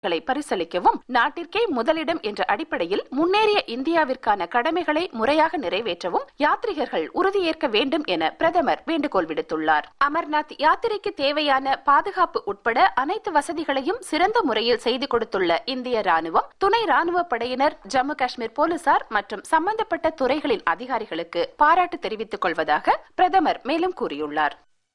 களை பரிசளிக்கவும் நாட்டிற்கே முதலிடம் என்ற அடிப்படையில் முன்னேறிய இந்தியாவிற்கான கடமைகளை முறையாக நிறைவேற்றவும் யாத்ரிகர்கள் உறுதியேற்க வேண்டும் என பிரதமர் வேண்டுகோள் விடுத்துள்ளார் அமர்நாத் யாத்திரைக்கு தேவையான பாதுகாப்பு உட்பட அனைத்து வசதிகளையும் சிறந்த முறையில் செய்து கொடுத்துள்ள இந்திய ராணுவம் துணை ராணுவ படையினர் ஜம்மு காஷ்மீர் போலீசார் மற்றும் சம்பந்தப்பட்ட துறைகளின் அதிகாரிகளுக்கு பாராட்டு தெரிவித்துக் கொள்வதாக பிரதமர் மேலும் கூறியுள்ளார்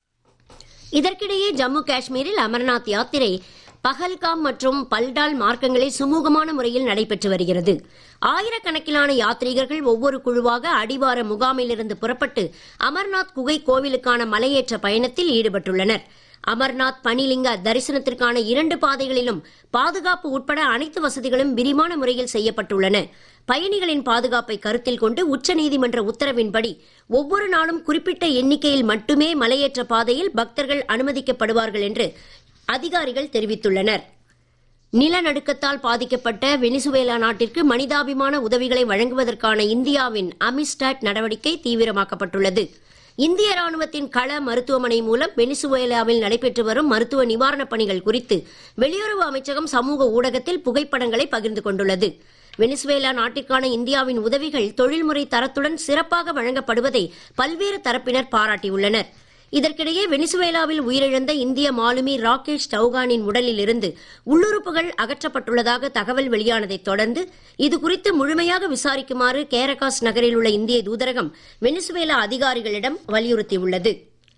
இதற்கிடையே ஜம்மு காஷ்மீரில் அமர்நாத் யாத்திரை பஹல்காம் மற்றும் பல்டால் மார்க்கங்களில் சுமூகமான முறையில் நடைபெற்று வருகிறது ஆயிரக்கணக்கிலான யாத்ரீகர்கள் ஒவ்வொரு குழுவாக அடிவார முகாமிலிருந்து புறப்பட்டு அமர்நாத் குகை கோவிலுக்கான மலையேற்ற பயணத்தில் ஈடுபட்டுள்ளனர் அமர்நாத் பனிலிங்க தரிசனத்திற்கான இரண்டு பாதைகளிலும் பாதுகாப்பு உட்பட அனைத்து வசதிகளும் விரிவான முறையில் செய்யப்பட்டுள்ளன பயணிகளின் பாதுகாப்பை கருத்தில் கொண்டு உச்சநீதிமன்ற உத்தரவின்படி ஒவ்வொரு நாளும் குறிப்பிட்ட எண்ணிக்கையில் மட்டுமே மலையேற்ற பாதையில் பக்தர்கள் அனுமதிக்கப்படுவார்கள் என்று அதிகாரிகள் தெரிவித்துள்ளனர் நிலநடுக்கத்தால் பாதிக்கப்பட்ட வெனிசுவேலா நாட்டிற்கு மனிதாபிமான உதவிகளை வழங்குவதற்கான இந்தியாவின் அமிஸ்டாட் நடவடிக்கை தீவிரமாக்கப்பட்டுள்ளது இந்திய ராணுவத்தின் கள மருத்துவமனை மூலம் வெனிசுவேலாவில் நடைபெற்று வரும் மருத்துவ நிவாரணப் பணிகள் குறித்து வெளியுறவு அமைச்சகம் சமூக ஊடகத்தில் புகைப்படங்களை பகிர்ந்து கொண்டுள்ளது வெனிசுவேலா நாட்டிற்கான இந்தியாவின் உதவிகள் தொழில்முறை தரத்துடன் சிறப்பாக வழங்கப்படுவதை பல்வேறு தரப்பினர் பாராட்டியுள்ளனர் இதற்கிடையே வெனிசுவேலாவில் உயிரிழந்த இந்திய மாலுமி ராகேஷ் சௌகானின் உடலில் இருந்து உள்ளுறுப்புகள் அகற்றப்பட்டுள்ளதாக தகவல் வெளியானதைத் தொடர்ந்து இதுகுறித்து முழுமையாக விசாரிக்குமாறு கேரகாஸ் நகரில் உள்ள இந்திய தூதரகம் வெனிசுவேலா அதிகாரிகளிடம் வலியுறுத்தியுள்ளது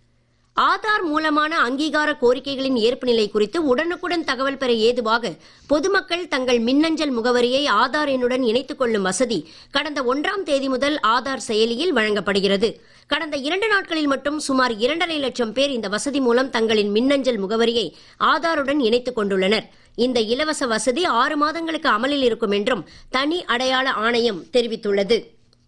ஆதார் மூலமான அங்கீகார கோரிக்கைகளின் ஏற்பு நிலை குறித்து உடனுக்குடன் தகவல் பெற ஏதுவாக பொதுமக்கள் தங்கள் மின்னஞ்சல் முகவரியை ஆதார் எண்ணுடன் இணைத்துக் கொள்ளும் வசதி கடந்த ஒன்றாம் தேதி முதல் ஆதார் செயலியில் வழங்கப்படுகிறது கடந்த இரண்டு நாட்களில் மட்டும் சுமார் இரண்டரை லட்சம் பேர் இந்த வசதி மூலம் தங்களின் மின்னஞ்சல் முகவரியை ஆதாருடன் இணைத்துக் கொண்டுள்ளனர் இந்த இலவச வசதி ஆறு மாதங்களுக்கு அமலில் இருக்கும் என்றும் தனி அடையாள ஆணையம் தெரிவித்துள்ளது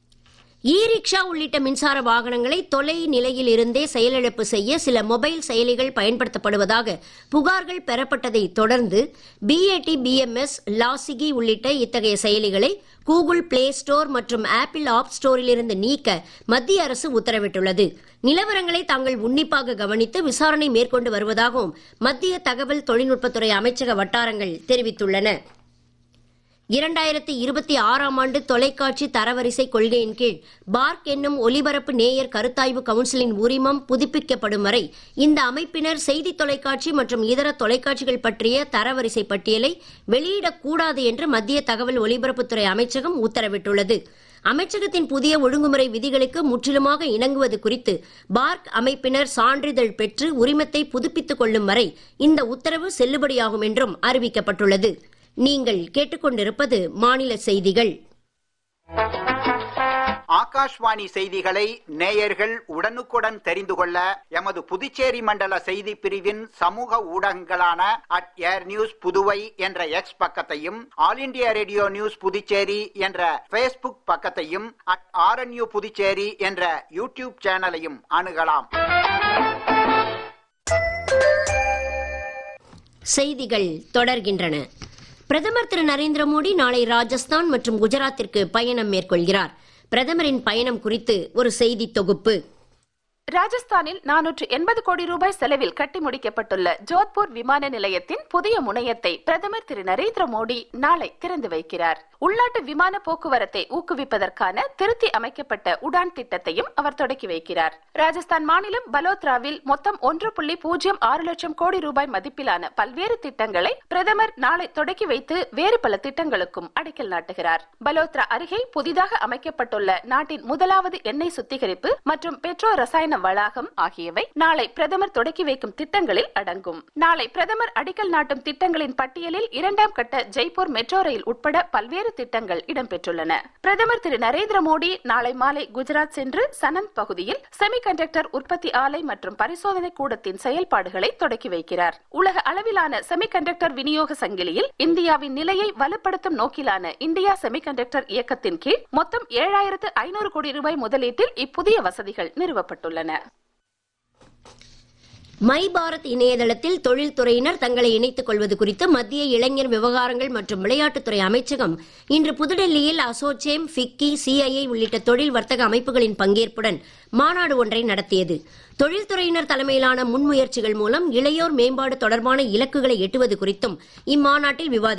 இ ரிக்ஷா உள்ளிட்ட மின்சார வாகனங்களை தொலை நிலையில் இருந்தே செயலிழப்பு செய்ய சில மொபைல் செயலிகள் பயன்படுத்தப்படுவதாக புகார்கள் பெறப்பட்டதை தொடர்ந்து பிஏடி பிஎம்எஸ் லாசிகி உள்ளிட்ட இத்தகைய செயலிகளை கூகுள் பிளே ஸ்டோர் மற்றும் ஆப்பிள் ஆப் ஸ்டோரில் இருந்து நீக்க மத்திய அரசு உத்தரவிட்டுள்ளது நிலவரங்களை தாங்கள் உன்னிப்பாக கவனித்து விசாரணை மேற்கொண்டு வருவதாகவும் மத்திய தகவல் தொழில்நுட்பத்துறை அமைச்சக வட்டாரங்கள் தெரிவித்துள்ளன இரண்டாயிரத்தி இருபத்தி ஆறாம் ஆண்டு தொலைக்காட்சி தரவரிசை கொள்கையின் கீழ் பார்க் என்னும் ஒலிபரப்பு நேயர் கருத்தாய்வு கவுன்சிலின் உரிமம் புதுப்பிக்கப்படும் வரை இந்த அமைப்பினர் செய்தி தொலைக்காட்சி மற்றும் இதர தொலைக்காட்சிகள் பற்றிய தரவரிசை பட்டியலை வெளியிடக்கூடாது என்று மத்திய தகவல் ஒலிபரப்புத்துறை அமைச்சகம் உத்தரவிட்டுள்ளது அமைச்சகத்தின் புதிய ஒழுங்குமுறை விதிகளுக்கு முற்றிலுமாக இணங்குவது குறித்து பார்க் அமைப்பினர் சான்றிதழ் பெற்று உரிமத்தை புதுப்பித்துக் கொள்ளும் வரை இந்த உத்தரவு செல்லுபடியாகும் என்றும் அறிவிக்கப்பட்டுள்ளது நீங்கள் கேட்டுக்கொண்டிருப்பது மாநில செய்திகள் ஆகாஷ்வாணி செய்திகளை நேயர்கள் உடனுக்குடன் தெரிந்து கொள்ள எமது புதுச்சேரி மண்டல செய்தி பிரிவின் சமூக ஊடகங்களான அட் ஏர் நியூஸ் புதுவை என்ற எக்ஸ் பக்கத்தையும் all India radio news Puducherry என்ற பேஸ்புக் பக்கத்தையும் அட் ஆர்என்யூ புதுச்சேரி என்ற யூடியூப் சேனலையும் அணுகலாம் செய்திகள் தொடர்கின்றன பிரதமர் திரு நரேந்திர மோடி நாளை ராஜஸ்தான் மற்றும் குஜராத்திற்கு பயணம் மேற்கொள்கிறார் பிரதமரின் பயணம் குறித்து ஒரு செய்தி தொகுப்பு ராஜஸ்தானில் நானூற்று எண்பது கோடி ரூபாய் செலவில் கட்டி முடிக்கப்பட்டுள்ள ஜோத்பூர் விமான நிலையத்தின் புதிய முனையத்தை பிரதமர் திரு நரேந்திர மோடி நாளை திறந்து வைக்கிறார் உள்நாட்டு விமான போக்குவரத்தை ஊக்குவிப்பதற்கான திருத்தி அமைக்கப்பட்ட உடான் திட்டத்தையும் அவர் தொடக்கி வைக்கிறார் ராஜஸ்தான் மாநிலம் பலோத்ராவில் மொத்தம் ஒன்று புள்ளி பூஜ்ஜியம் ஆறு லட்சம் கோடி ரூபாய் மதிப்பிலான பல்வேறு திட்டங்களை பிரதமர் நாளை தொடக்கி வைத்து வேறு பல திட்டங்களுக்கும் அடிக்கல் நாட்டுகிறார் பலோத்ரா அருகே புதிதாக அமைக்கப்பட்டுள்ள நாட்டின் முதலாவது எண்ணெய் சுத்திகரிப்பு மற்றும் பெட்ரோ ரசாயன வளாகம் ஆகியவை நாளை பிரதமர் தொடக்கி வைக்கும் திட்டங்களில் அடங்கும் நாளை பிரதமர் அடிக்கல் நாட்டும் திட்டங்களின் பட்டியலில் இரண்டாம் கட்ட ஜெய்ப்பூர் மெட்ரோ ரயில் உட்பட பல்வேறு திட்டங்கள் இடம்பெற்றுள்ளன பிரதமர் திரு நரேந்திர மோடி நாளை மாலை குஜராத் சென்று சனந்த் பகுதியில் செமிகண்டக்டர் உற்பத்தி ஆலை மற்றும் பரிசோதனை கூடத்தின் செயல்பாடுகளை தொடக்கி வைக்கிறார் உலக அளவிலான செமிகண்டக்டர் விநியோக சங்கிலியில் இந்தியாவின் நிலையை வலுப்படுத்தும் நோக்கிலான இந்தியா செமிகண்டக்டர் இயக்கத்தின் கீழ் மொத்தம் ஏழாயிரத்து ஐநூறு கோடி ரூபாய் முதலீட்டில் இப்புதிய வசதிகள் நிறுவப்பட்டுள்ளன மை பாரத் இணையதளத்தில் தொழில்துறையினர் தங்களை இணைத்துக் கொள்வது குறித்து மத்திய இளைஞர் விவகாரங்கள் மற்றும் விளையாட்டுத்துறை அமைச்சகம் இன்று புதுடெல்லியில் அசோச்சேம் ஃபிக்கி சிஐஐ உள்ளிட்ட தொழில் வர்த்தக அமைப்புகளின் பங்கேற்புடன் மாநாடு ஒன்றை நடத்தியது தொழில்துறையினர் தலைமையிலான முன்முயற்சிகள் மூலம் இளையோர் மேம்பாடு தொடர்பான இலக்குகளை எட்டுவது குறித்தும் இம்மாநாட்டில் விவாதி